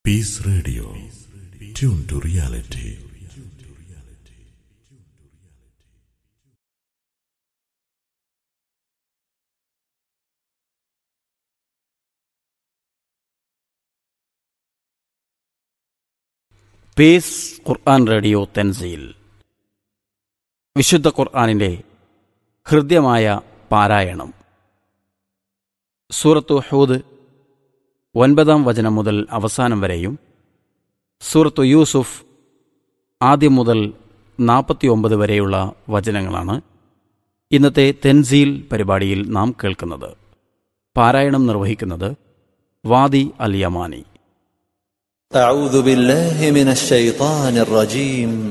piece radio tune to reality pace ഖുർആൻ radio തെൻസയിൽ വിശുദ്ധ ഖുർആനിൻ്റെ ഹൃദ്യമായ പാരായണം സൂറത്തു ഹൂദ് ഒൻപതാം വചനം മുതൽ അവസാനം വരെയും സൂറത്തു യൂസുഫ് ആദ്യം മുതൽ നാൽപ്പത്തിയൊമ്പത് വരെയുള്ള വചനങ്ങളാണ് ഇന്നത്തെ തെൻസീൽ പരിപാടിയിൽ നാം കേൾക്കുന്നത് പാരായണം നിർവഹിക്കുന്നത് വാദി അൽ യമാനി أعوذ بالله من الشيطان الرجيم